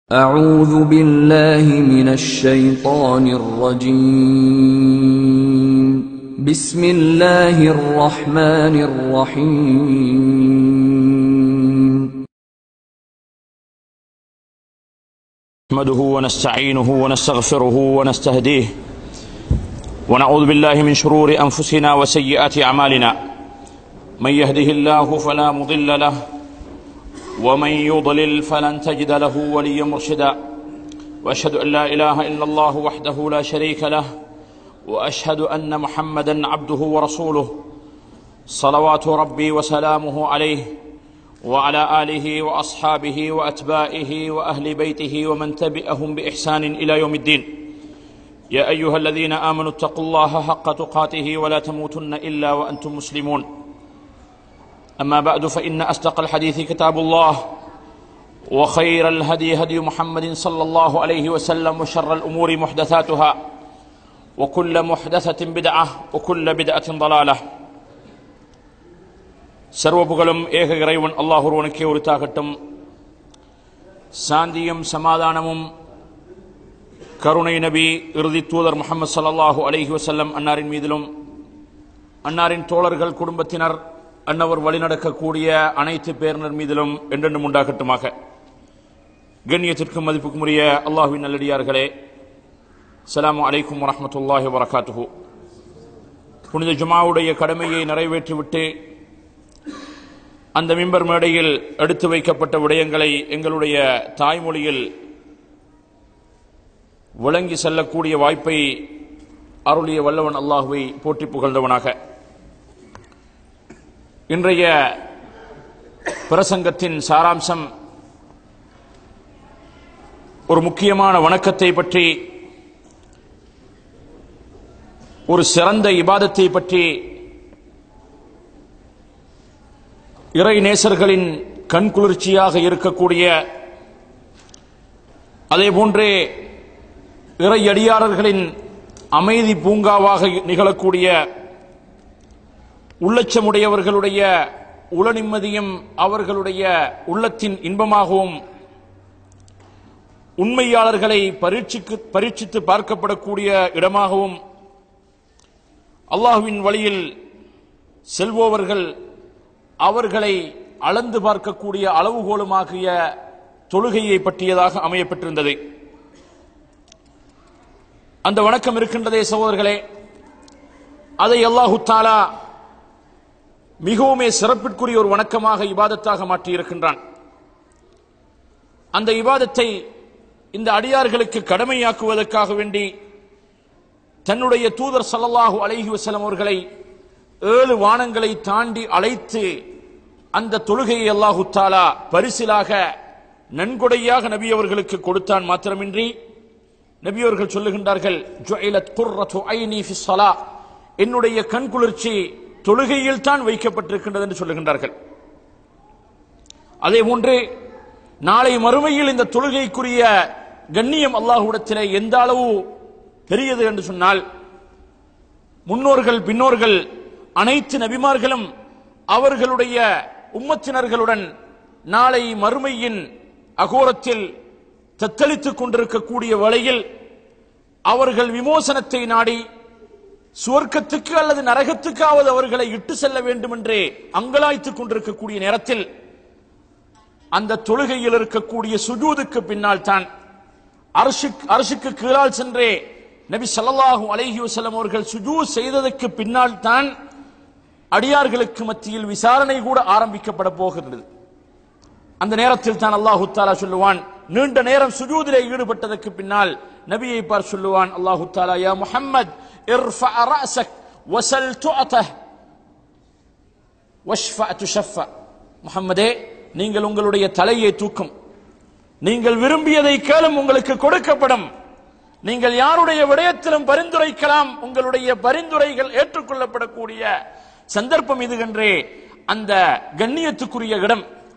أعوذ بالله من الشيطان الرجيم بسم الله الرحمن الرحيم نحمده ونستعينه ونستغفره ونستهديه ونعوذ بالله من شرور انفسنا وسيئات اعمالنا من يهده الله فلا مضل له ومن يضلل فلن تجد له وليا مرشدا واشهد ان لا اله الا الله وحده لا شريك له واشهد ان محمدا عبده ورسوله صلوات ربي وسلامه عليه وعلى اله واصحابه واتباعه واهل بيته ومن تبعهم باحسان الى يوم الدين يا ايها الذين امنوا اتقوا الله حق تقاته ولا تموتن الا وانتم مسلمون اما بعد فان اصدق الحديث كتاب الله وخير الهدي هدي محمد صلى الله عليه وسلم وشر الامور محدثاتها وكل محدثه بدعه وكل بدعه ضلاله சர்வ புகழும் ஏக இறைவன் அல்லாஹ் ஒருவனுக்கே உரித்தாகட்டும் சாந்தியும் சமாதானமும் கருணை நபி இறுதி தூதர் முகமது ஸல்லல்லாஹு அலைஹி வஸல்லம் அன்னாரின் மீதிலும் அன்னாரின் தோழர்கள் குடும்பத்தினர் அன்னவர் வழிநடக்கக்கூடிய அனைத்து பேரினர் மீதிலும் என்றென்றும் உண்டாகட்டுமாக கண்ணியத்திற்கும் மதிப்புக்கும் உரிய அல்லாஹுவின் நல்லடியார்களே அஸ்ஸலாமு அலைக்கும் வரஹ்மத்துல்லாஹி வரகாத்துஹு புனித ஜுமாவுடைய கடமையை நிறைவேற்றிவிட்டு அந்த மிம்பர் மேடையில் எடுத்து வைக்கப்பட்ட விடயங்களை எங்களுடைய தாய்மொழியில் விளங்கி செல்லக்கூடிய வாய்ப்பை அருளிய வல்லவன் அல்லாஹுவை போற்றி புகழ்ந்தவனாக இன்றைய பிரசங்கத்தின் சாராம்சம் ஒரு முக்கியமான வணக்கத்தை பற்றி ஒரு சிறந்த இபாதத்தை பற்றி இறை நேசர்களின் கண்குளிர்ச்சியாக இருக்கக்கூடிய அதே போன்றே இறை அடியாளர்களின் அமைதி பூங்காவாக நிகழக்கூடிய உள்ளச்சமுடையவர்களுடைய உள நிம்மதியும் அவர்களுடைய உள்ளத்தின் இன்பமாகவும் உண்மையாளர்களை பரீட்சிக்கு பரீட்சித்து பார்க்கப்படக்கூடிய இடமாகவும் அல்லாஹுவின் வழியில் செல்வோவர்கள் அவர்களை அளந்து பார்க்கக்கூடிய அளவுகோலுமாகிய தொழுகையை பற்றியதாக அமையப்பட்டிருந்தது அந்த வணக்கம் இருக்கின்றதே சகோதரர்களே அதை அல்லாஹு தாலா மிகவுமே சிறப்பிற்குரிய ஒரு வணக்கமாக இபாதத்தாக மாற்றியிருக்கின்றான் அந்த இபாதத்தை இந்த அடியார்களுக்கு கடமையாக்குவதற்காக வேண்டி தன்னுடைய தூதர் சல்லல்லாஹு அலைஹி வஸல்லம் அவர்களை ஏழு வானங்களை தாண்டி அழைத்து அந்த தொழுகையை அல்லாஹு தாலா பரிசிலாக நன்கொடையாக நபி அவர்களுக்கு கொடுத்தான் மாத்திரமின்றி நபி அவர்கள் சொல்லுகின்றார்கள் ஜுஐலத் குர்ரத்து ஐனி ஃபி ஸலா என்னுடைய கண்குளிர்ச்சி தொழுகையில் தான் வைக்கப்பட்டிருக்கின்றது என்று சொல்லுகின்றார்கள் அதே போன்று நாளை மறுமையில் இந்த தொழுகைக்குரிய கண்ணியம் அல்லாஹ்விடத்திலே எந்த அளவு பெரியது என்று சொன்னால் முன்னோர்கள் பின்னோர்கள் அனைத்து நபிமார்களும் அவர்களுடைய உம்மத்தினர்களுடன் நாளை மறுமையின் அகோரத்தில் தத்தளித்துக் கொண்டிருக்கக்கூடிய வேளையில் அவர்கள் விமோசனத்தை நாடி சுவர்க்கத்துக்கு அல்லது நரகத்துக்காவது அவர்களை இட்டு செல்ல வேண்டும் என்றே அங்கலாய்த்துக் கொண்டிருக்கக்கூடிய நேரத்தில் அந்த தொழுகையில் இருக்கக்கூடிய சுஜூதுக்கு பின்னால் தான் அரசுக்கு கீழால் சென்றே நபி ஸல்லல்லாஹு அலைஹி வஸல்லம் அவர்கள் சுஜூ செய்ததற்கு பின்னால் தான் அடியார்களுக்கு மத்தியில் விசாரணை கூட ஆரம்பிக்கப்பட போகிறது அந்த நேரத்தில் தான் அல்லாஹு தாலா சொல்லுவான் நீண்ட நேரம் சுஜூதிலே ஈடுபட்டதற்கு பின்னால் நபியை பார் சொல்லுவான் அல்லாஹு தாலா யா முஹம்மத் இர்ஃபா ரஅஸக் வஸல் துஅதஹ் வஷ்ஃபா துஷஃபா முஹம்மதே நீங்கள் உங்களுடைய தலையை தூக்கும் நீங்கள் விரும்பியதை கேளும் உங்களுக்கு கொடுக்கப்படும் நீங்கள் யாருடைய விடயத்திலும் பரிந்துரைக்கலாம் உங்களுடைய பரிந்துரைகள் ஏற்றுக்கொள்ளப்படக்கூடிய சந்தர்ப்பம் இது என்றே அந்த கண்ணியத்துக்குரிய இடம்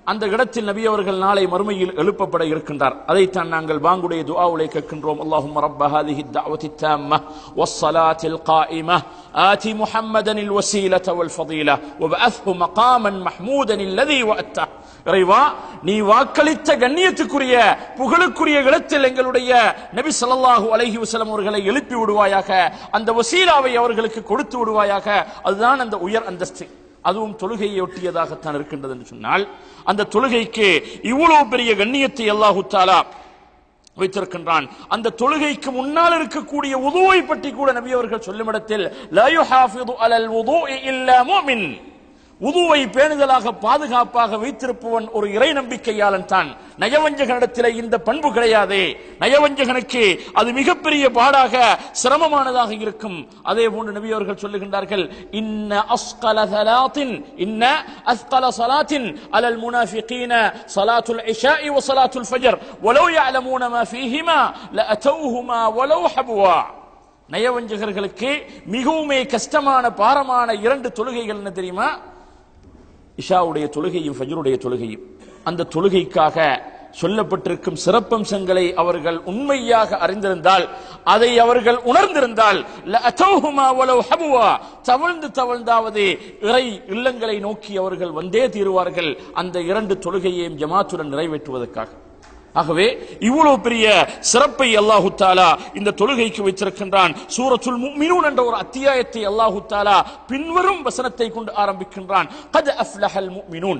அந்த இடத்தில் நபி அவர்கள் நாளை மறுமையில் எழுப்பப்பட இருக்கின்றார் அதைத்தான் நாங்கள் பாங்குடைய துஆவுலே கேட்கின்றோம் அல்லாஹும் ரப்ப ஹாதிஹி الدعوة التامة والصلاة القائمة آتي محمدا الوسيلة والفضيلة وبعثه مقاما محمودا الذي وأته இறைவா நீ வாக்களித்த கண்ணியத்துக்குரிய புகழுக்குரிய இடத்தில் எங்களுடைய நபி ஸல்லல்லாஹு அலைஹி வஸல்லம் அவர்களை எழுப்பி விடுவாயாக அந்த வசீலாவை அவர்களுக்கு கொடுத்து விடுவாயாக அதுதான் அந்த உயர் அந்தஸ்து அதுவும் தொழுகையை ஒட்டியதாகத்தான் இருக்கின்றது என்று சொன்னால் அந்த தொழுகைக்கு இவ்வளவு பெரிய கண்ணியத்தை அல்லாஹு தாலா வைத்திருக்கின்றான் அந்த தொழுகைக்கு முன்னால் இருக்கக்கூடிய உதுவை பற்றி கூட நபி அவர்கள் சொல்லும் இடத்தில் லா யுஹாஃபிது அலல் வுதுஇ இல்லா முஃமின் உதுவை பேணுதலாக பாதுகாப்பாக வைத்திருப்பவன் ஒரு இறை நம்பிக்கையாளன் தான் நயவஞ்சகனிடத்திலே இந்த பண்பு கிடையாதே நயவஞ்சகனுக்கு அது மிகப்பெரிய பாடாக சிரமமானதாக இருக்கும் அதே போன்று நபி அவர்கள் சொல்லுகின்றார்கள் இன்ன அஸ்கல சலாத்தின் இன்ன அஸ்கல சலாத்தின் அலல் முனாஃபிகீன சலாத்துல் இஷாஇ வ சலாத்துல் ஃபஜர் வலோ يعلمون ما فيهما لأتوهما ولو حبوا நயவஞ்சகர்களுக்கு மிகவுமே கஷ்டமான பாரமான இரண்டு தொழுகைகள் என்ன தெரியுமா இஷாவுடைய தொழுகையும் ஃபஜ்ருடைய தொழுகையும் அந்த தொழுகைக்காக சொல்லப்பட்டிருக்கும் சிறப்பம்சங்களை அவர்கள் உண்மையாக அறிந்திருந்தால் அதை அவர்கள் உணர்ந்திருந்தால் லஅதௌஹுமா வலவ் ஹபுவா தவழ்ந்து தவழ்ந்தாவது இறை இல்லங்களை நோக்கி அவர்கள் வந்தே தீருவார்கள் அந்த இரண்டு தொழுகையையும் ஜமாத்துடன் நிறைவேற்றுவதற்காக ஆகவே இவ்வளவு பெரிய சிறப்பை அல்லாஹு தாலா இந்த தொழுகைக்கு வைத்திருக்கின்றான் சூரத்துல் முஃமினூன் என்ற ஒரு அத்தியாயத்தை அல்லாஹு தாலா பின்வரும் வசனத்தை கொண்டு ஆரம்பிக்கின்றான் கத் அஃப்லஹல் முஃமினூன்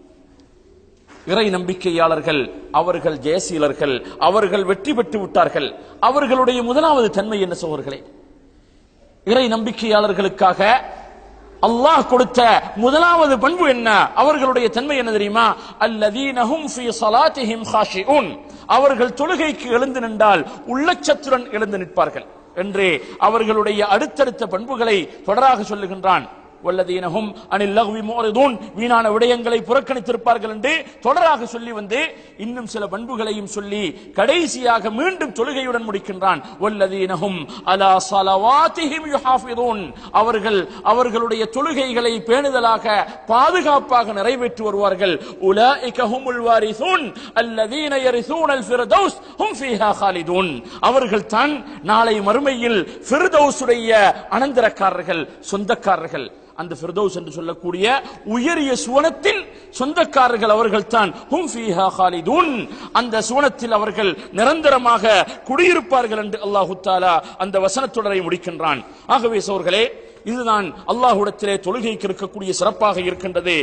இறை நம்பிக்கையாளர்கள் அவர்கள் ஜெயசீலர்கள் அவர்கள் வெற்றி பெற்று விட்டார்கள் அவர்களுடைய முதலாவது தன்மை என்ன சோழர்களே இறை நம்பிக்கையாளர்களுக்காக அல்லாஹ் கொடுத்த முதலாவது பண்பு என்ன அவர்களுடைய தன்மை என்ன தெரியுமா அல்லதீனஹும் ஃபீ ஸலாத்திஹிம் காஷிஊன் அவர்கள் தொழுகைக்கு எழுந்து நின்றால் உள்ளச்சத்துடன் எழுந்து நிற்பார்கள் என்று அவர்களுடைய அடுத்தடுத்த பண்புகளை தொடராக சொல்லுகின்றான் வல்லதீனஹும் அனில் லஹ்வி முரிதூன் வீணான விடயங்களை புறக்கணித்திருப்பார்கள் என்று தொடராக சொல்லி வந்து இன்னும் சில பண்புகளையும் சொல்லி கடைசியாக மீண்டும் தொழுகையுடன் முடிக்கின்றான் வல்லதீனஹும் அலா ஸலவாத்திஹிம் யுஹாஃபிதூன் அவர்கள் அவர்களுடைய தொழுகைகளை பேணுதலாக பாதுகாப்பாக நிறைவேற்றி வருவார்கள் உலாயிக ஹுமுல் வாரிசூன் அல்லதீன யரிசூனல் ஃபிர்தௌஸ் ஹும் ஃபீஹா காலிதூன் அவர்கள் தான் நாளை மறுமையில் ஃபிர்தௌஸுடைய அனந்தரக்காரர்கள் சொந்தக்காரர்கள் அந்த ஃபிர்தௌஸ் என்று சொல்லக்கூடிய உயரிய சுவனத்தில் சொந்தக்காரர்கள் அவர்கள் தான் ஹும் ஃபீஹா காலிதூன் அந்த சுவனத்தில் அவர்கள் நிரந்தரமாக குடியிருப்பார்கள் என்று அல்லாஹு தாலா அந்த வசனத்தொடரை முடிக்கின்றான் ஆகவே சோர்களே இதுதான் அல்லாஹ்விடத்திலே தொழுகைக்கு இருக்கக்கூடிய சிறப்பாக இருக்கின்றது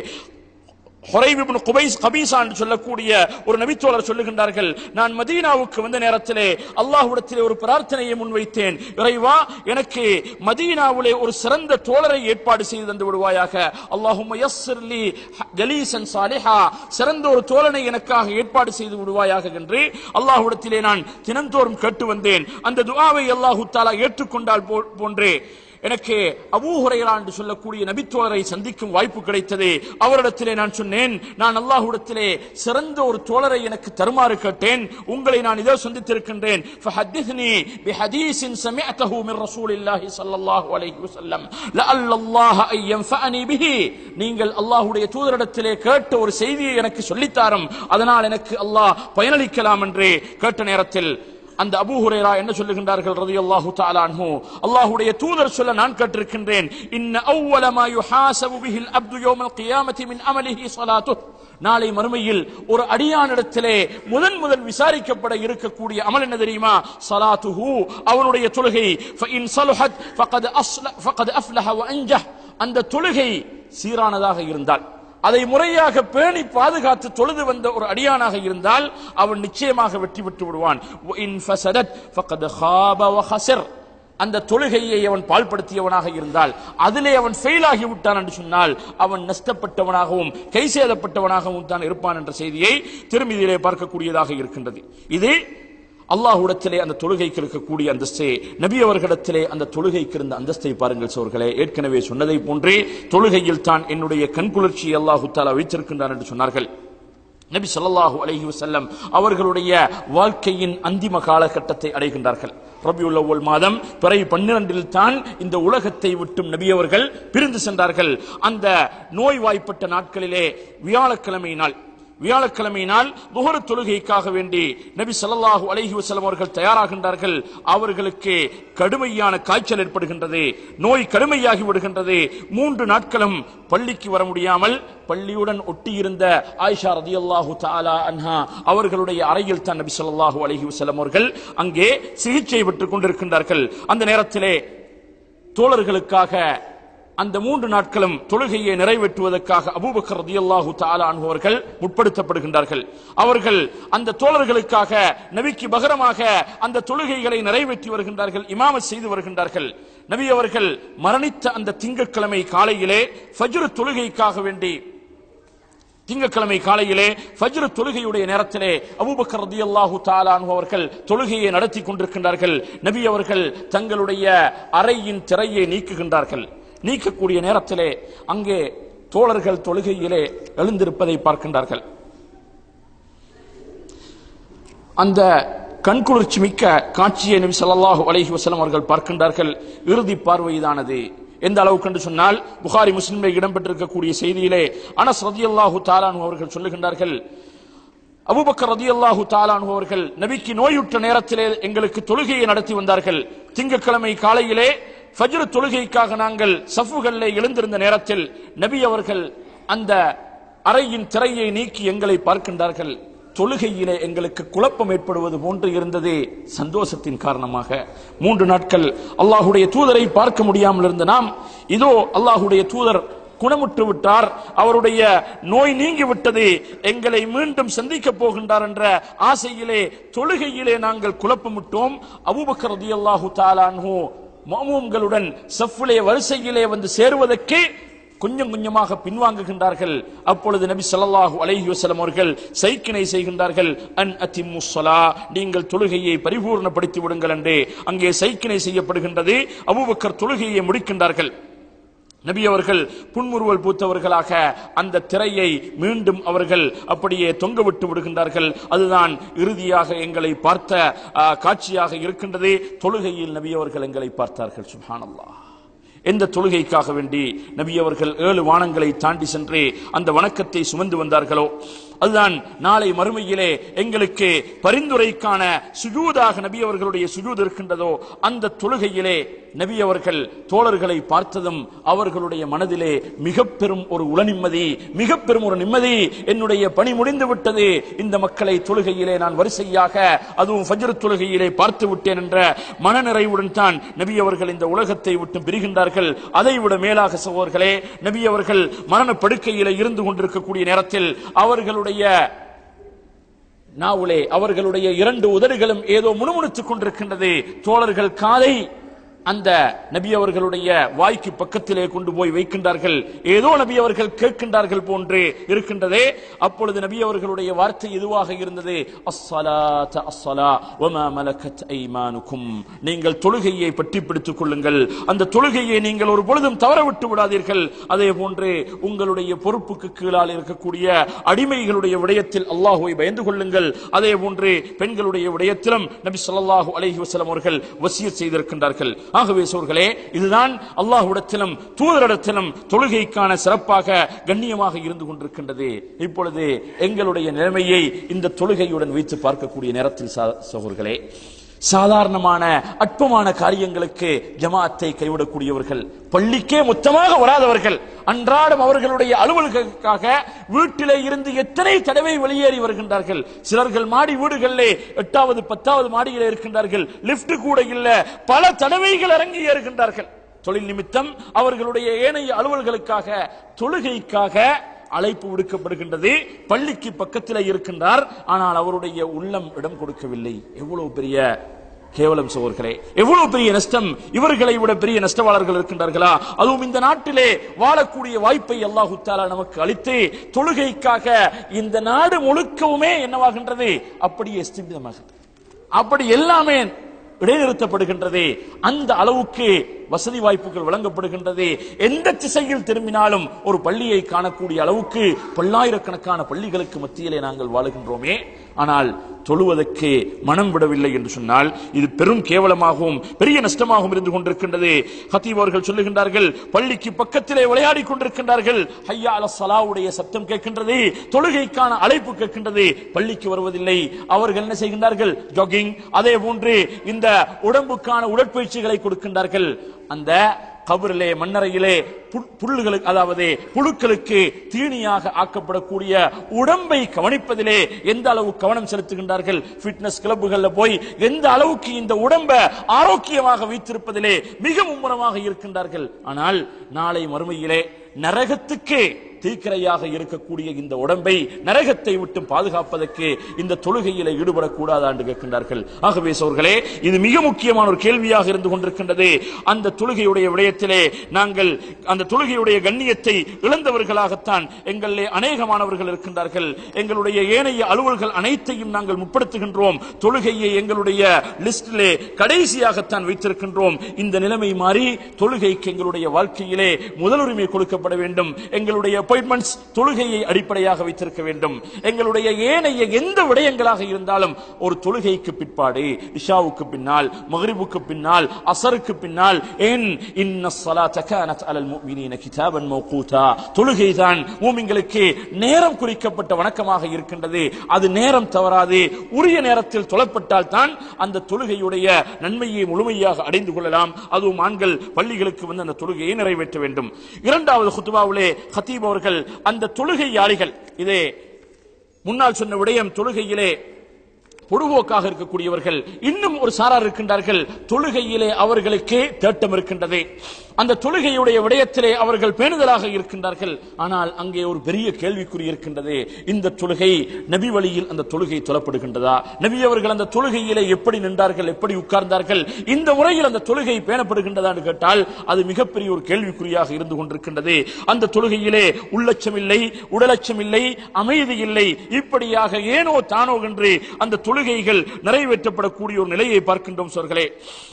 ஹுரைப் இப்னு குபைஸ் கபீசா என்று சொல்லக்கூடிய ஒரு நபித்தோழர் சொல்லுகின்றார்கள் நான் மதீனாவுக்கு வந்த நேரத்திலே அல்லாஹ்விடத்திலே ஒரு பிரார்த்தனையை முன்வைத்தேன் இறைவா எனக்கு மதீனாவிலே ஒரு சிறந்த தோழரை ஏற்பாடு செய்து தந்து விடுவாயாக அல்லாஹும்ம யஸ்ஸிர்லி ஜலீசன் சாலிஹா சிறந்த ஒரு தோழனை எனக்காக ஏற்பாடு செய்து விடுவாயாக என்று அல்லாஹ்விடத்திலே நான் தினந்தோறும் கேட்டு வந்தேன் அந்த துஆவை அல்லாஹு தாலா ஏற்றுக்கொண்டால் போ- போன்றே எனக்கு அபூ ஹுரைரா என்று சொல்லக்கூடிய நபித்தோழரை சந்திக்கும் வாய்ப்பு கிடைத்தது அவரிடத்திலே நான் சொன்னேன் நான் அல்லாஹ்விடத்திலே சிறந்த ஒரு தோழரை எனக்கு தருமாறு கேட்டேன் உங்களை நான் இதோ சந்தித்திருக்கின்றேன் فحدثني بحديث سمعته من رسول الله صلى الله عليه وسلم لعل الله ان ينفعني به நீங்கள் அல்லாஹ்வுடைய தூதரிடத்திலே கேட்ட ஒரு செய்தியை எனக்கு சொல்லித்தாரும் அதனால் எனக்கு அல்லாஹ் பயனளிக்கலாம் என்று கேட்ட நேரத்தில் அந்த அபூ ஹுரைரா என்ன சொல்லுகின்றார்கள் ரலியல்லாஹு தஆலா அன்ஹு அல்லாஹ்வுடைய தூதர் சொல்ல நான் கேட்டிருக்கின்றேன் இன்ன அவ்வல மா யுஹாசபு பிஹில் அப்து யௌமல் கியாமத்தி மின் அமலிஹி ஸலாத்து நாளை மறுமையில் ஒரு அடியானிடத்திலே முதன் முதல் விசாரிக்கப்பட இருக்கக்கூடிய அமல் என்ன தெரியுமா ஸலாத்துஹு அவனுடைய தொழுகை ஃபஇன் ஸலஹத் ஃபகத் அஸ்ல ஃபகத் அஃப்லஹ வ அன்ஜஹ் அந்த தொழுகை சீரானதாக இருந்தால் அதை முறையாக பேணி பாதுகாத்து தொழுது வந்த ஒரு அடியானாக இருந்தால் அவன் நிச்சயமாக வெற்றி பெற்று விடுவான் وَإِنْ فَسَدَتْ فَقَدْ خَابَ وَخَسِرَ அந்த தொழுகையை அவன் பால்படுத்தியவனாக இருந்தால் அதிலே அவன் ஃபெயில் ஆகி விட்டான் என்று சொன்னால் அவன் நஷ்டப்பட்டவனாகவும் கை சேதப்பட்டவனாகவும் தான் இருப்பான் என்ற செய்தியை திருமதியிலே பார்க்கக்கூடியதாக இருக்கின்றது இது அல்லாஹ்விடத்திலே அந்த தொழுகைக்கு இருக்கக்கூடிய அந்தஸ்தே நபி அவர்களிடத்திலே அந்த தொழுகைக்கு இருந்த அந்தஸ்தை பாருங்கள் சோர்களே ஏற்கனவே சொன்னதை போன்றே தொழுகையில் தான் என்னுடைய கண்குளிர்ச்சியை அல்லாஹு தாலா வைத்திருக்கின்றான் என்று சொன்னார்கள் நபி ஸல்லல்லாஹு அலைஹி வஸல்லம் அவர்களுடைய வாழ்க்கையின் அந்திம காலகட்டத்தை அடைகின்றார்கள் ரபியுல் அவ்வல் மாதம் பிறை பன்னிரண்டில் தான் இந்த உலகத்தை விட்டும் நபி அவர்கள் பிரிந்து சென்றார்கள் அந்த நோய்வாய்ப்பட்ட நாட்களிலே வியாழக்கிழமை நாள் வியாழக்கிழமை நாள் முகர தொழுகைக்காக வேண்டி நபி ஸல்லல்லாஹு அலைஹி வஸல்லம் அவர்கள் தயாராகின்றார்கள் அவர்களுக்கு கடுமையான காய்ச்சல் ஏற்படுகின்றது நோய் கடுமையாகி விடுகின்றது மூன்று நாட்களும் பள்ளிக்கு வர முடியாமல் பள்ளியுடன் ஒட்டியிருந்த ஆயிஷா ரதியல்லாஹு தஆலா அன்ஹா அவர்களுடைய அறையில் தான் நபி ஸல்லல்லாஹு அலைஹி வஸல்லம் அவர்கள் அங்கே சிகிச்சை பெற்றுக் கொண்டிருக்கின்றார்கள் அந்த நேரத்திலே தோழர்களுக்காக அந்த மூன்று நாட்களும் தொழுகையை நிறைவேற்றுவதற்காக அபூபக்கர் ரதியல்லாஹு தஆலா அன்ஹு அவர்கள் முற்படுத்தப்படுகின்றார்கள் அவர்கள் அந்த தோழர்களுக்காக நபிக்கு பகரமாக அந்த தொழுகைகளை நிறைவேற்றி வருகின்றார்கள் இமாமத் செய்து வருகின்றார்கள் நபி அவர்கள் மரணித்த அந்த திங்கட்கிழமை காலையிலே ஃபஜ்ர் தொழுகைக்காக வேண்டி திங்கட்கிழமை காலையிலே ஃபஜ்ர் தொழுகையுடைய நேரத்திலே அபூபக்கர் ரதியல்லாஹு தஆலா அன்ஹு அவர்கள் தொழுகையை நடத்தி கொண்டிருக்கின்றார்கள் நபி அவர்கள் தங்களுடைய அறையின் திரையை நீக்குகின்றார்கள் நீக்கக்கூடிய நேரத்திலே அங்கே தோழர்கள் தொழுகையிலே எழுந்திருப்பதை பார்க்கின்றார்கள் அந்த கண்குளிர்ச்சி மிக்க காட்சியை நபி ஸல்லல்லாஹு அலைஹி வஸல்லம் அவர்கள் பார்க்கின்றார்கள் இறுதி பார்வைதானது எந்த அளவுக்கு என்று சொன்னால் புகாரி முஸ்லிமில் இடம்பெற்றிருக்கக்கூடிய செய்தியிலே அனஸ் ரதியல்லாஹு தாலானு அவர்கள் சொல்லுகின்றார்கள் அபூபக்கர் ரதியல்லாஹு தாலானு அவர்கள் நபிக்கு நோயுற்ற நேரத்திலே எங்களுக்கு தொழுகையை நடத்தி வந்தார்கள் திங்கட்கிழமை காலையிலே ஃபஜ்ர் தொழுகைக்காக நாங்கள் சஃபுகளிலே எழுந்திருந்த நேரத்தில் நபி அவர்கள் அந்த அறையின் திரையை நீக்கி எங்களை பார்க்கின்றார்கள் தொழுகையிலே எங்களுக்கு குழப்பம் ஏற்படுவது போன்று இருந்தது சந்தோஷத்தின் காரணமாக மூன்று நாட்கள் அல்லாஹுடைய தூதரை பார்க்க முடியாமல் இருந்த நாம் இதோ அல்லாஹுடைய தூதர் குணமுற்று விட்டார் அவருடைய நோய் நீங்கி விட்டது எங்களை மீண்டும் சந்திக்க போகின்றார் என்ற ஆசையிலே தொழுகையிலே நாங்கள் குழப்பமிட்டோம் அபூபக்கர் ரதியல்லாஹு தாலான்ஹு மாமூம்களுடன் சஃபிலே வரிசையிலே வந்து சேருவதற்கு கொஞ்சம் கொஞ்சமாக பின்வாங்குகின்றார்கள் அப்பொழுது நபி ஸல்லல்லாஹு அலைஹி வஸல்லம் அவர்கள் சைக்கினை செய்கின்றார்கள் அன் அத்திம்மு ஸலா நீங்கள் தொழுகையை பரிபூர்ணப்படுத்தி விடுங்கள் என்று அங்கே சைக்கினை செய்யப்படுகின்றது அபூபக்கர் தொழுகையை முடிக்கின்றார்கள் நபி அவர்கள் புன்முறுவல் பூத்தவர்களாக அந்த திரையை மீண்டும் அவர்கள் அப்படியே தொங்க விட்டு விடுகின்றார்கள் அதுதான் இறுதியாக எங்களை பார்த்த ஆ, காட்சியாக இருக்கின்றது தொழுகையில் நபி அவர்கள் எங்களை பார்த்தார்கள் சுப்ஹானல்லாஹ் எந்த தொழுகைக்காக வேண்டி நபி அவர்கள் ஏழு வானங்களை தாண்டி சென்று அந்த வணக்கத்தை சுமந்து வந்தார்களோ அதுதான் நாளை மறுமையிலே எங்களுக்கு பரிந்துரைக்கான சுஜூதாக நபி அவர்களுடைய சுஜூத் இருக்கின்றதோ அந்த தொழுகையிலே நபி அவர்கள் தோழர்களை பார்த்ததும் அவர்களுடைய மனதிலே மிக பெரும் ஒரு உளநிம்மதி மிக பெரும் ஒரு நிம்மதி என்னுடைய பணி முடிந்து விட்டது இந்த மக்களை தொழுகையிலே நான் வரிசையாக அதுவும் ஃபஜ்ர் தொழுகையிலே பார்த்து விட்டேன் என்ற மனநிறைவுடன் தான் நபி அவர்கள் இந்த உலகத்தை விட்டு பிரிகின்றார்கள் அதை விட மேலாக சகோதரர்களே நபி அவர்கள் மரண படுக்கையிலே இருந்து கொண்டிருக்கக்கூடிய நேரத்தில் அவர்களுடைய நாவுலே அவர்களுடைய இரண்டு உதடுகளும் ஏதோ முணுமுணுத்துக் கொண்டிருக்கின்றது தோழர்கள் காதை அந்த நபி அவர்களுடைய வாய்க்கு பக்கத்திலே கொண்டு போய் வைக்கின்றார்கள் ஏதோ நபி அவர்கள் கேட்கின்றார்கள் போன்று இருக்கின்றதே அப்பொழுது நபி அவர்களுடைய வார்த்தை எதுவாக இருந்தது அஸ்ஸலாத அஸ்ஸலா வமா மலக்கத் ஐமானுக்கும் நீங்கள் தொழுகையை பற்றி பிடித்துக் கொள்ளுங்கள் அந்த தொழுகையை நீங்கள் ஒரு பொழுதும் தவற விட்டு விடாதீர்கள் அதே போன்று உங்களுடைய பொறுப்புக்கு கீழால் இருக்கக்கூடிய அடிமைகளுடைய விடயத்தில் அல்லாஹுவை பயந்து கொள்ளுங்கள் அதே போன்று பெண்களுடைய விடயத்திலும் நபி ஸல்லல்லாஹு அலைஹி வஸல்லம் அவர்கள் வசியத் செய்திருக்கின்றார்கள் ஆகவே சோர்களே இதுதான் அல்லாஹ்விடத்திலும் தூதரிடத்திலும் தொழுகைக்கான சிறப்பாக கண்ணியமாக இருந்து கொண்டிருக்கின்றது இப்பொழுது எங்களுடைய நிலைமையை இந்த தொழுகையுடன் வைத்து பார்க்கக்கூடிய நேரத்தில் சா- சகோதரர்களே சாதாரணமான அற்பமான காரியங்களுக்கு ஜமாத்தை கைவிடக்கூடியவர்கள் பள்ளிக்கே மொத்தமாக வராதவர்கள் அன்றாடம் அவர்களுடைய அலுவல்களுக்காக வீட்டிலே இருந்து எத்தனை தடவை வெளியேறி வருகின்றார்கள் சிலர்கள் மாடி வீடுகளிலே எட்டாவது பத்தாவது மாடியிலே இருக்கின்றார்கள் லிப்ட் கூட இல்ல பல தடவைகள் இறங்கி ஏறுகின்றார்கள் தொழில் நிமித்தம் அவர்களுடைய ஏனைய அலுவல்களுக்காக தொழுகைக்காக அழைப்பு விடுக்கப்படுகின்றது பள்ளிக்கு பக்கத்தில் இருக்கின்றார் ஆனால் அவருடைய உள்ளம் இடம் கொடுக்கவில்லை எவ்வளவு பெரிய கேவலம் சோர்களே எவ்வளவு பெரிய நஷ்டம் இவர்களை விட பெரிய நஷ்டவாளர்கள் இருக்கின்றார்களா அதுவும் இந்த நாட்டிலே வாழக்கூடிய வாய்ப்பை அல்லாஹு தாலா நமக்கு அளித்து தொழுகைக்காக இந்த நாடு முழுக்கவுமே என்னவாகின்றது அப்படியே ஸ்திமிதமாகிறது அப்படி எல்லாமே இடைநிறுத்தப்படுகின்றது அந்த அளவுக்கு வசதி வாய்ப்புகள் வழங்கப்படுகின்றது எந்த திசையில் திரும்பினாலும் ஒரு பள்ளியை காணக்கூடிய அளவுக்கு பல்லாயிரக்கணக்கான பள்ளிகளுக்கு மத்தியிலே நாங்கள் வாழுகின்றோமே ஆனால் தொழுவதற்கு மனம் விடவில்லை என்று சொன்னால் இது பெரும் கேவலமாகவும் பெரிய நஷ்டமாகவும் இருந்து கொண்டிருக்கின்றது ஹத்தீப் அவர்கள் சொல்லுகின்றார்கள் பள்ளிக்கு பக்கத்திலே விளையாடி கொண்டிருக்கின்றார்கள் ஹையா அல சலாவுடைய சப்தம் கேட்கின்றது தொழுகைக்கான அழைப்பு கேட்கின்றது பள்ளிக்கு வருவதில்லை அவர்கள் என்ன செய்கின்றார்கள் ஜாகிங் அதே போன்று இந்த உடம்புக்கான உடற்பயிற்சிகளை கொடுக்கின்றார்கள் அந்த கபரிலே மண்ணறையிலே புல்- புல்லுகளுக்கு அதாவது புழுக்களுக்கு தீனியாக ஆக்கப்படக்கூடிய உடம்பை கவனிப்பதிலே எந்த அளவு கவனம் செலுத்துகின்றார்கள் ஃபிட்னஸ் கிளப்புகள்ல போய் எந்த அளவுக்கு இந்த உடம்பை ஆரோக்கியமாக வைத்திருப்பதிலே மிக மும்முரமாக இருக்கின்றார்கள் ஆனால் நாளை மறுமையிலே நரகத்துக்கு தீக்கிரையாக இருக்கக்கூடிய இந்த உடம்பை நரகத்தை விட்டு பாதுகாப்பதற்கு இந்த தொழுகையில ஈடுபடக்கூடாதா என்று கேட்கின்றார்கள் ஆகவே சோர்களே இது மிக முக்கியமான ஒரு கேள்வியாக இருந்து கொண்டிருக்கின்றது அந்த தொழுகையுடைய விடயத்திலே நாங்கள் அந்த தொழுகையுடைய கண்ணியத்தை இழந்தவர்களாகத்தான் எங்களிலே அநேகமானவர்கள் இருக்கின்றார்கள் எங்களுடைய ஏனைய அலுவல்கள் அனைத்தையும் நாங்கள் முற்படுத்துகின்றோம் தொழுகையை எங்களுடைய லிஸ்டிலே கடைசியாகத்தான் வைத்திருக்கின்றோம் இந்த நிலைமை மாறி தொழுகைக்கு எங்களுடைய வாழ்க்கையிலே முதலுரிமை கொடுக்கப்பட வேண்டும் எங்களுடைய அப்பாயின்மெண்ட்ஸ் தொழுகையை அடிப்படையாக வைத்திருக்க வேண்டும் எங்களுடைய ஏனைய எந்த விடயங்களாக இருந்தாலும் ஒரு தொழுகைக்கு பிற்பாடு இஷாவுக்கு பின்னால் மகரிபுக்கு பின்னால் அசருக்கு பின்னால் ஏன் இன்ன ஸலாத்த கானத் அலல் முஃமினீன கிதாபன் மௌகூதா தொழுகை தான் மூமின்களுக்கு நேரம் குறிக்கப்பட்ட வணக்கமாக இருக்கின்றது அது நேரம் தவறாது உரிய நேரத்தில் தொழப்பட்டால் தான் அந்த தொழுகையுடைய நன்மையை முழுமையாக அடைந்து கொள்ளலாம் அதுவும் ஆண்கள் பள்ளிகளுக்கு வந்து அந்த தொழுகையை நிறைவேற்ற வேண்டும் இரண்டாவது குத்துபாவிலே ஹத்தீப் அவர்கள் அந்த தொழுகையாளிகள் இதே முன்னால் சொன்ன விடயம் தொழுகையிலே பொடுபோக்காக இருக்கக்கூடியவர்கள் இன்னும் ஒரு சாரார் இருக்கின்றார்கள் தொழுகையிலே அவர்களுக்கு தேட்டம் இருக்கின்றது அந்த தொழுகையுடைய விடயத்திலே அவர்கள் பேணுதலாக இருக்கின்றார்கள் ஆனால் அங்கே ஒரு பெரிய கேள்விக்குறி இருக்கின்றது இந்த தொழுகை நபி வழியில் அந்த தொழுகை தொழப்படுகின்றதா நபி அவர்கள் அந்த தொழுகையிலே எப்படி நின்றார்கள் எப்படி உட்கார்ந்தார்கள் இந்த முறையில் அந்த தொழுகை பேணப்படுகின்றதா என்று கேட்டால் அது மிகப்பெரிய ஒரு கேள்விக்குறியாக இருந்து கொண்டிருக்கின்றது அந்த தொழுகையிலே உள்ளச்சம் இல்லை உடலச்சம் இல்லை அமைதி இல்லை இப்படியாக ஏனோ தானோ என்று அந்த தொழுகைகள் நிறைவேற்றப்படக்கூடிய ஒரு நிலையை பார்க்கின்றோம் சோர்களே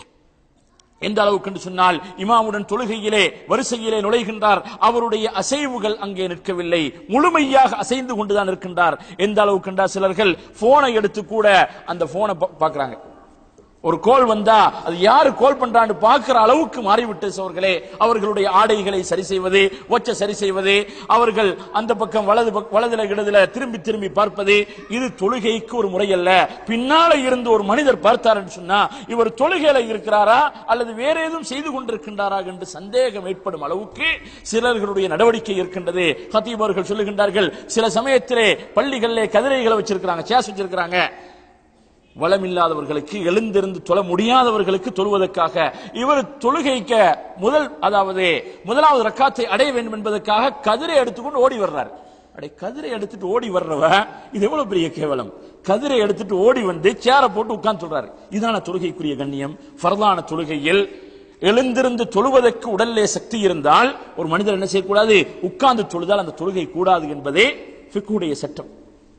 எந்த அளவுக்கு என்று சொன்னால் இமாமுடன் தொழுகையிலே வரிசையிலே நுழைகின்றார் அவருடைய அசைவுகள் அங்கே நிற்கவில்லை முழுமையாக அசைந்து கொண்டுதான் இருக்கின்றார் எந்த அளவுக்கு என்றால் சிலர்கள் போனை எடுத்து கூட அந்த போனை பார்க்கறாங்க ஒரு கோல் வந்தா அது யாரு கோல் பண்றான்னு பார்க்கிற அளவுக்கு மாறிவிட்டு சோர்களே அவர்களுடைய ஆடைகளை சரி செய்வது ஒச்ச சரி செய்வது அவர்கள் அந்த பக்கம் வலது பக்க- வலதுல இடதுல திரும்பி திரும்பி பார்ப்பது இது தொழுகைக்கு ஒரு முறை அல்ல பின்னால இருந்து ஒரு மனிதர் பார்த்தாருன்னு சொன்னா இவர் தொழுகையில இருக்கிறாரா அல்லது வேற ஏதும் செய்து கொண்டிருக்கின்றாரா என்று சந்தேகம் ஏற்படும் அளவுக்கு சிலர்களுடைய நடவடிக்கை இருக்கின்றது ஹத்தீப் அவர்கள் சொல்லுகின்றார்கள் சில சமயத்திலே பள்ளிகளிலே கதிரைகளை வச்சிருக்கிறாங்க சேஸ் வச்சிருக்கிறாங்க வளமில்லாதவர்களுக்கு எழுந்திருந்து தொழ முடியாதவர்களுக்கு தொழுவதற்காக இவர் தொழுகைக்க முதல் அதாவது முதலாவது ரக்காத்தை அடைய வேண்டும் என்பதற்காக கதிரை எடுத்துக்கொண்டு ஓடி வர்றார் அடே கதிரை எடுத்துட்டு ஓடி வர்றவ இது எவ்வளவு பெரிய கேவலம் கதிரை எடுத்துட்டு ஓடி வந்து சேர போட்டு உட்கார்ந்து சொல்றாரு இதான தொழுகைக்குரிய கண்ணியம் ஃபர்தான தொழுகையில் எழுந்திருந்து தொழுவதற்கு உடல்லே சக்தி இருந்தால் ஒரு மனிதர் என்ன செய்யக்கூடாது உட்கார்ந்து தொழுதால் அந்த தொழுகை கூடாது என்பதே ஃபிக்குடைய சட்டம்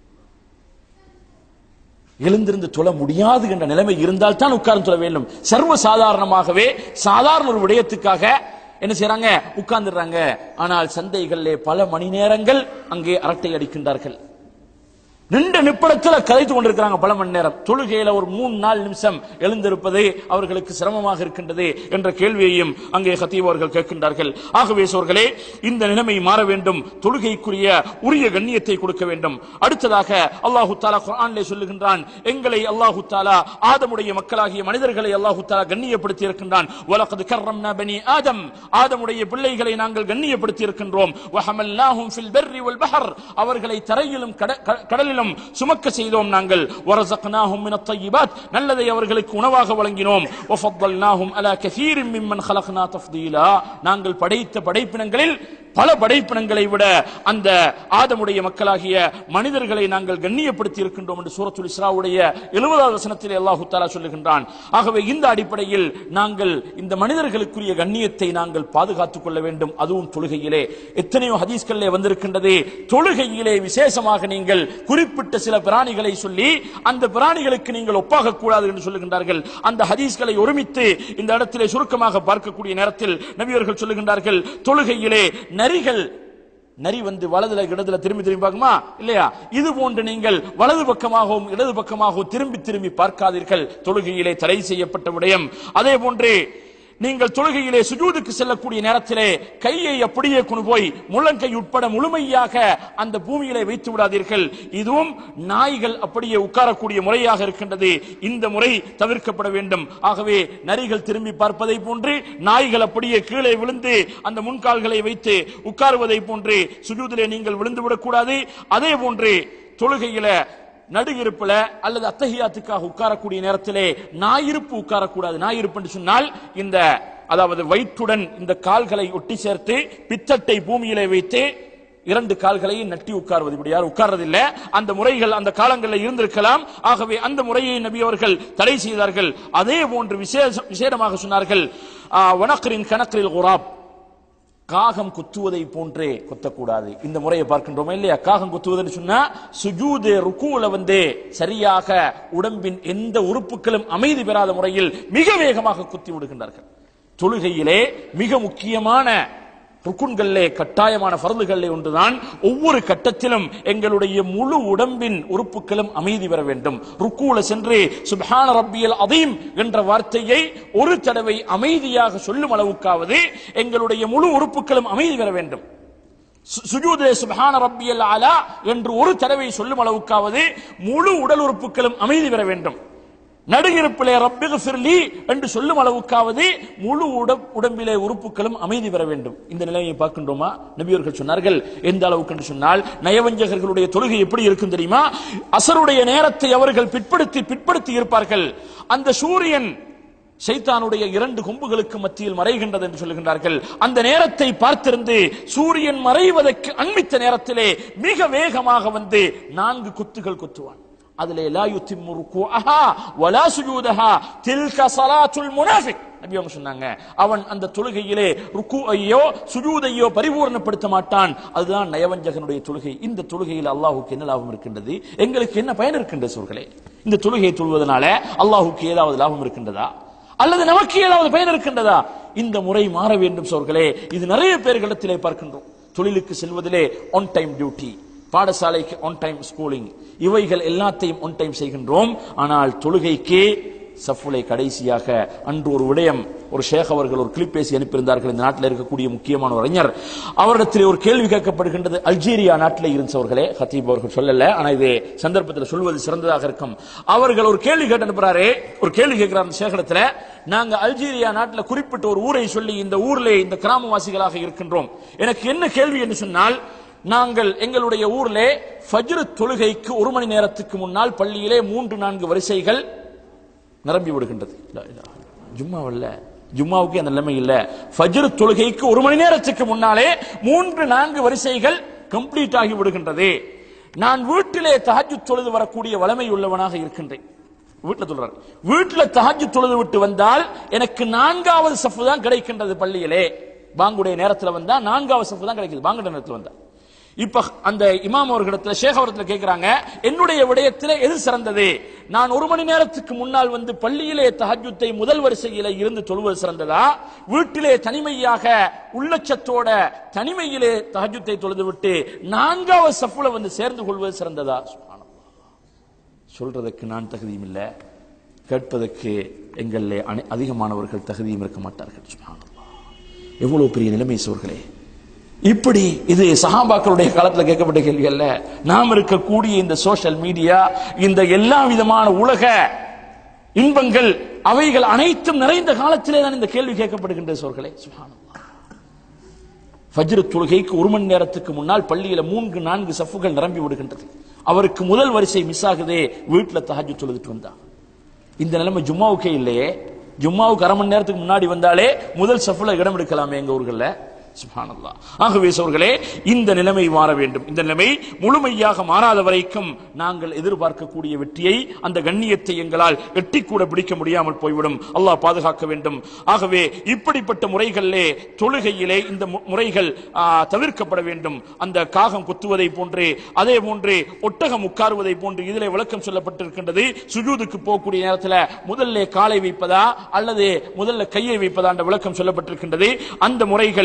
எழுந்திருந்து தொழ முடியாது என்ற நிலைமை இருந்தால் தான் உட்கார்ந்து தொழ வேண்டும் சர்வ சாதாரணமாகவே சாதாரண ஒரு விடயத்துக்காக என்ன செய்றாங்க உட்கார்ந்துடுறாங்க ஆனால் சந்தைகளிலே பல மணி நேரங்கள் அங்கே அரட்டை அடிக்கின்றார்கள் நின்ற நிப்படத்தில் கதைத்து கொண்டிருக்கிறாங்க பல மணி நேரம் தொழுகையில ஒரு மூணு நாலு நிமிஷம் எழுந்திருப்பது அவர்களுக்கு சிரமமாக இருக்கின்றது என்ற கேள்வியையும் அங்கே ஹத்தீப் அவர்கள் கேட்கின்றார்கள் ஆகவே சோர்களே இந்த நிலைமை மாற வேண்டும் தொழுகைக்குரிய உரிய கண்ணியத்தை கொடுக்க வேண்டும் அடுத்ததாக அல்லாஹு தாலா குர்ஆனிலே சொல்லுகின்றான் எங்களை அல்லாஹு தாலா ஆதமுடைய மக்களாகிய மனிதர்களை அல்லாஹு தாலா கண்ணியப்படுத்தி இருக்கின்றான் வலகது கர்ரம்னா பனி ஆதம் ஆதமுடைய பிள்ளைகளை நாங்கள் கண்ணியப்படுத்தி இருக்கின்றோம் வஹமல்னாஹும் ஃபில் பர்ரி வல் பஹர் அவர்களை தரையிலும் கட- க- கடலிலும் சுமக்க செய்தோம் நாங்கள் வரஸக்னாஹும் மினத் தய்யிபாத் நல்லதை அவர்களுக்கு உணவாக வழங்கினோம் வஃபضلناهم على كثير ممن خلقنا تفضيلا நாங்கள் படைத்த படைப்பினங்களில் பல படைப்பினங்களை விட அந்த ஆதமுடைய மக்களாகிய மனிதர்களை நாங்கள் கண்ணியப்படுத்தி இருக்கின்றோம் என்று சூரத்துல் இஸ்ராவுடைய எழுபதாவது வசனத்தில் அல்லாஹு தாலா சொல்லுகின்றான் ஆகவே இந்த அடிப்படையில் நாங்கள் இந்த மனிதர்களுக்குரிய கண்ணியத்தை நாங்கள் பாதுகாத்துக் கொள்ள வேண்டும் அதுவும் தொழுகையிலே எத்தனையோ ஹதீஸ்களிலே வந்திருக்கின்றது தொழுகையிலே விசேஷமாக நீங்கள் குறிப்பிட்ட சில பிராணிகளை சொல்லி அந்த பிராணிகளுக்கு நீங்கள் ஒப்பாக கூடாது என்று சொல்லுகின்றார்கள் அந்த ஹதீஸ்களை ஒருமித்து இந்த இடத்திலே சுருக்கமாக பார்க்கக்கூடிய நேரத்தில் நபியர்கள் சொல்லுகின்றார்கள் தொழுகையிலே நரிகள் நரி வந்து வலதுல இடதுல திரும்பி திரும்பி பார்க்குமா இல்லையா இது போன்று நீங்கள் வலது பக்கமாகவும் இடது பக்கமாகவும் திரும்பி திரும்பி பார்க்காதீர்கள் தொழுகையிலே தடை செய்யப்பட்ட விடயம் அதே போன்று நீங்கள் தொழுகையிலே சுஜூதுக்கு செல்லக்கூடிய நேரத்திலே கையை அப்படியே கொண்டு போய் முழங்கை உட்பட முழுமையாக அந்த பூமியிலே வைத்து விடாதீர்கள் இதுவும் நாய்கள் அப்படியே உட்காரக்கூடிய முறையாக இருக்கின்றது இந்த முறை தவிர்க்கப்பட வேண்டும் ஆகவே நரிகள் திரும்பி பார்ப்பதை போன்று நாய்கள் அப்படியே கீழே விழுந்து அந்த முன்கால்களை வைத்து உட்காருவதை போன்று சுஜூதிலே நீங்கள் விழுந்து விடக்கூடாது அதே போன்று தொழுகையில நடுகிருப்புல அல்லது அத்தஹியாத்துக்காக உட்காரக்கூடிய நேரத்திலே நாயிருப்பு உட்காரக்கூடாது நாயிருப்பு என்று சொன்னால் இந்த அதாவது வயிற்றுடன் இந்த கால்களை ஒட்டி சேர்த்து பித்தட்டை பூமியிலே வைத்து இரண்டு கால்களையும் நட்டி உட்கார்வது இப்படி யாரும் உட்கார்றதில்லை அந்த முறைகள் அந்த காலங்களில் இருந்திருக்கலாம் ஆகவே அந்த முறையை நபி அவர்கள் தடை செய்தார்கள் அதே போன்று விசேஷ விசேடமாக சொன்னார்கள் ஆ, வனக்கரின் கணக்கில் குராப் காகம் குத்துவதை போன்றே குத்தக்கூடாது இந்த முறையை பார்க்கின்றோமா இல்லையா காகம் குத்துவதுன்னு சொன்னா சுஜூது ருக்குல வந்து சரியாக உடம்பின் எந்த உறுப்புகளும் அமைதி பெறாத முறையில் மிக வேகமாக குத்தி விடுகின்றார்கள் தொழுகையிலே மிக முக்கியமான ருக்குன்களிலே கட்டாயமான பரதுகளிலே ஒன்றுதான் ஒவ்வொரு கட்டத்திலும் எங்களுடைய முழு உடம்பின் உறுப்புகளும் அமைதி பெற வேண்டும் ருக்குல சென்று சுப்ஹான ரப்பியல் அதீம் என்ற வார்த்தையை ஒரு தடவை அமைதியாக சொல்லும் அளவுக்காவது எங்களுடைய முழு உறுப்புகளும் அமைதி பெற வேண்டும் சு- சுஜூதே சுப்ஹான ரப்பியல் அலா என்று ஒரு தடவை சொல்லும் அளவுக்காவது முழு உடல் உறுப்புகளும் அமைதி பெற வேண்டும் நடுகிருப்பிலே ரப்பிக ஃபிர்லி என்று சொல்லும் அளவுக்காவது முழு உடப் உடம்பிலே உறுப்புகளும் அமைதி பெற வேண்டும் இந்த நிலையை பார்க்கின்றோமா நபியர்கள் சொன்னார்கள் எந்த அளவுக்கு என்று சொன்னால் நயவஞ்சகர்களுடைய தொழுகை எப்படி இருக்கும் தெரியுமா அசருடைய நேரத்தை அவர்கள் பிற்படுத்தி பிற்படுத்தி இருப்பார்கள் அந்த சூரியன் சைத்தானுடைய இரண்டு கொம்புகளுக்கு மத்தியில் மறைகின்றது என்று சொல்லுகின்றார்கள் அந்த நேரத்தை பார்த்திருந்து சூரியன் மறைவதற்கு அண்மித்த நேரத்திலே மிக வேகமாக வந்து நான்கு குத்துகள் குத்துவான் அதிலே லா யுத்திம்மு ருக்குஅஹா வலா சுஜூதஹா தில்க ஸலாத்துல் முனாஃபிக் நபி அவங்க சொன்னாங்க அவன் அந்த தொழுகையிலே ருக்குஐயோ சுஜூதையோ பரிபூர்ணப்படுத்த மாட்டான் அதுதான் நயவஞ்சகனுடைய தொழுகை இந்த தொழுகையில் அல்லாஹ்வுக்கு என்ன லாபம் இருக்கின்றது எங்களுக்கு என்ன பயன் இருக்கின்றது சோர்களே இந்த தொழுகையை தொழுவதனால அல்லாஹ்வுக்கு ஏதாவது லாபம் இருக்கின்றதா அல்லது நமக்கு ஏதாவது பயன் இருக்கின்றதா இந்த முறை மாற வேண்டும் சோர்களே இது நிறைய பேர்களிடத்திலே பார்க்கின்றோம் தொழிலுக்கு செல்வதிலே ஒன் டைம் டியூட்டி பாடசாலைக்கு ஒன் டைம் ஸ்கூலிங் இவைகள் எல்லாத்தையும் ஒன் டைம் செய்கின்றோம் ஆனால் தொழுகைக்கு சஃபுலை கடைசியாக அன்று ஒரு விடயம் ஒரு ஷேக் அவர்கள் ஒரு கிளிப் பேசி அனுப்பியிருந்தார்கள் இந்த நாட்டில் இருக்கக்கூடிய முக்கியமான ஒரு அறிஞர் அவரிடத்தில் ஒரு கேள்வி கேட்கப்படுகின்றது அல்ஜீரியா நாட்டில் இருந்தவர்களே ஹத்தீப் அவர்கள் சொல்லல ஆனா இது சந்தர்ப்பத்தில் சொல்வது சிறந்ததாக இருக்கும் அவர்கள் ஒரு கேள்வி கேட்டு அனுப்புறாரு ஒரு கேள்வி கேட்கிறார் அந்த ஷேகடத்துல நாங்க அல்ஜீரியா நாட்டில் குறிப்பிட்ட ஒரு ஊரை சொல்லி இந்த ஊர்ல இந்த கிராமவாசிகளாக இருக்கின்றோம் எனக்கு என்ன கேள்வி என்று சொன்னால் நாங்கள் எங்களுடைய ஊர்லே ஃபஜ்ர் தொழுகைக்கு ஒரு மணி நேரத்துக்கு முன்னால் பள்ளியிலே மூன்று நான்கு வரிசைகள் நிரம்பி விடுகின்றது லா இலாஹ இல்லல்லாஹ். ஜும்மாவல்ல ஜும்மாவுக்கு அந்த நிலைமை இல்ல ஃபஜ்ர் தொழுகைக்கு ஒரு மணி நேரத்துக்கு முன்னாலே மூன்று நான்கு வரிசைகள் கம்ப்ளீட் ஆகி விடுகின்றது நான் வீட்டிலே தஹஜ்ஜுத் தொழுது வரக்கூடிய வளமை உள்ளவனாக இருக்கின்றேன் வீட்டுல சொல்றாரு வீட்டுல தஹஜ்ஜுத் தொழுது விட்டு வந்தால் எனக்கு நான்காவது சஃப் தான் கிடைக்கின்றது பள்ளியிலே பாங்குடைய நேரத்துல வந்தா நான்காவது சஃப் தான் கிடைக்குது பாங்குடைய நேரத்துல வந்தா இப்ப அந்த இமாம் அவர்களிடத்துல ஷேக் அவர்களிடத்துல கேட்கிறாங்க என்னுடைய விடயத்திலே எது சிறந்தது நான் ஒரு மணி நேரத்துக்கு முன்னால் வந்து பள்ளியிலே தஹஜ்ஜுத்தை முதல் வரிசையிலே இருந்து தொழுவது சிறந்ததா வீட்டிலே தனிமையாக உள்ளச்சத்தோட தனிமையிலே தஹஜ்ஜுத்தை தொழுது விட்டு நான்காவது சஃப்புல வந்து சேர்ந்து கொள்வது சிறந்ததா சுப்ஹானல்லாஹ். சொல்றதுக்கு நான் தகுதியும் இல்லை கேட்பதற்கு எங்களிலே அனை- அதிகமானவர்கள் தகுதியும் இருக்க மாட்டார்கள் சுப்ஹானல்லாஹ். எவ்வளவு பெரிய நிலைமை சோர்களே இப்படி இது சஹாபாக்களுடைய காலத்துல கேட்கப்பட்ட கேள்வி அல்ல நாம் இருக்கக்கூடிய இந்த சோஷியல் மீடியா இந்த எல்லா விதமான உலக இன்பங்கள் அவைகள் அனைத்தும் நிறைந்த காலத்திலே தான் இந்த கேள்வி கேட்கப்படுகின்ற சோர்களே சுப்ஹானல்லாஹ் ஃபஜ்ர் தொழுகைக்கு ஒரு மணி நேரத்துக்கு முன்னால் பள்ளியில மூன்று நான்கு சஃப்புகள் நிரம்பி விடுகின்றது அவருக்கு முதல் வரிசை மிஸ் ஆகுதே வீட்டுல தஹஜ்ஜு தொழுதுட்டு வந்தா இந்த நிலைமை ஜும்மாவுக்கே இல்லையே ஜும்மாவுக்கு அரை மணி நேரத்துக்கு முன்னாடி வந்தாலே முதல் சஃப்ல இடம் எடுக்கலாமே எங்க ஊர்கள்ல சுப்ஹானல்லாஹ் ஆகவே சோர்களே இந்த நிலைமை மாற வேண்டும் இந்த நிலைமை முழுமையாக மாறாத வரைக்கும் நாங்கள் எதிர்பார்க்கக்கூடிய வெற்றியை அந்த கண்ணியத்தை எங்களால் எட்டி கூட பிடிக்க முடியாமல் போய்விடும் அல்லாஹ் பாதுகாக்க வேண்டும் ஆகவே இப்படிப்பட்ட முறைகளிலே தொழுகையிலே இந்த மு- முறைகள் ஆ, தவிர்க்கப்பட வேண்டும் அந்த காகம் குத்துவதை போன்று அதே போன்று ஒட்டகம் உட்காருவதை போன்று இதிலே விளக்கம் சொல்லப்பட்டிருக்கின்றது சுஜூதுக்கு போகக்கூடிய நேரத்தில் முதல்ல காலை வைப்பதா அல்லது முதல்ல கையை வைப்பதா என்ற விளக்கம் சொல்லப்பட்டிருக்கின்றது அந்த முறைகள் இந்த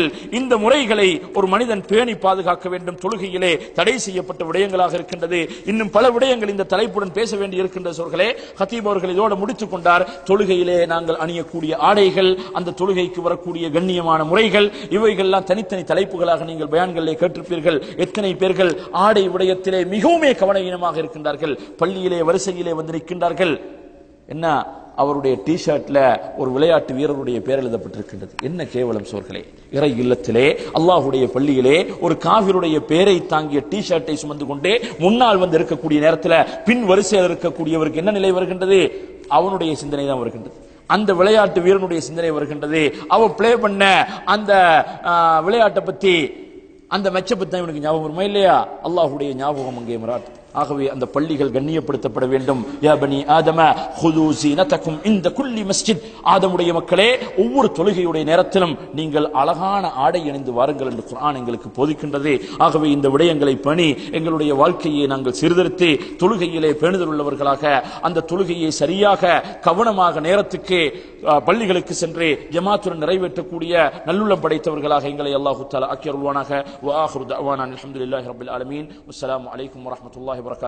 இந்த முறைகளை ஒரு மனிதன் பேணி பாதுகாக்க வேண்டும் தொழுகையிலே தடை செய்யப்பட்ட விடயங்களாக இருக்கின்றது இன்னும் பல விடயங்கள் இந்த தலைப்புடன் பேச வேண்டி இருக்கின்ற சோர்களே ஹத்தீப் அவர்கள் இதோடு முடித்துக் கொண்டார் தொழுகையிலே நாங்கள் அணியக்கூடிய ஆடைகள் அந்த தொழுகைக்கு வரக்கூடிய கண்ணியமான முறைகள் இவைகள்லாம் தனித்தனி தலைப்புகளாக நீங்கள் பயான்களிலே கேட்டிருப்பீர்கள் எத்தனை பேர்கள் ஆடை விடயத்திலே மிகவுமே கவனஈனமாக இருக்கின்றார்கள் பள்ளியிலே வரிசையிலே வந்து நிற்கின்றார்கள் என்ன அவருடைய டி ஷர்ட்ல ஒரு விளையாட்டு வீரருடைய பெயர் எழுதப்பட்டிருக்கின்றது என்ன கேவலம் சோர்களே இறை இல்லத்திலே அல்லாஹுடைய பள்ளியிலே ஒரு காவிருடைய பெயரை தாங்கிய டி ஷர்ட்டை சுமந்து கொண்டே முன்னால் வந்து இருக்கக்கூடிய நேரத்தில் பின் வரிசையில் இருக்கக்கூடியவருக்கு என்ன நிலை வருகின்றது அவனுடைய சிந்தனை தான் வருகின்றது அந்த விளையாட்டு வீரனுடைய சிந்தனை வருகின்றது அவன் பிளே பண்ண அந்த ஆஹ், விளையாட்டை பத்தி அந்த மெச்ச பத்தி தான் இவனுக்கு ஞாபகம் வருமா இல்லையா அல்லாஹுடைய ஞாபகம் அங்கே மராட் ஆகவே அந்த பள்ளிகள் கண்ணியப்படுத்தப்பட வேண்டும் யா பனி ஆதம ஹுது ஸீனதகும் இந்த குல்லி மஸ்ஜித் ஆதமுடைய மக்களே ஒவ்வொரு தொழுகையுடைய நேரத்திலும் நீங்கள் அழகான ஆடை அணிந்து வாருங்கள் என்று குர்ஆன் எங்களுக்கு போதிக்கின்றது ஆகவே இந்த விடயங்களை பணி எங்களுடைய வாழ்க்கையை நாங்கள் சீர்திருத்தி தொழுகையிலே பேணுதல் உள்ளவர்களாக அந்த தொழுகையை சரியாக கவனமாக நேரத்துக்கு அஹ், பள்ளிகளுக்கு சென்று ஜமாத்துடன் நிறைவேற்றக்கூடிய நல்லுள்ளம் படைத்தவர்களாக எங்களை அல்லாஹு தாலா ஆக்கியருள்வானாக வ ஆஹிரு தஅவானா அல்ஹம்துலில்லாஹி ரப்பில் ஆலமீன் வஸ்ஸலாமு அலைக்கும் வரஹ்மத்துல்லாஹி வபரகாத்துஹு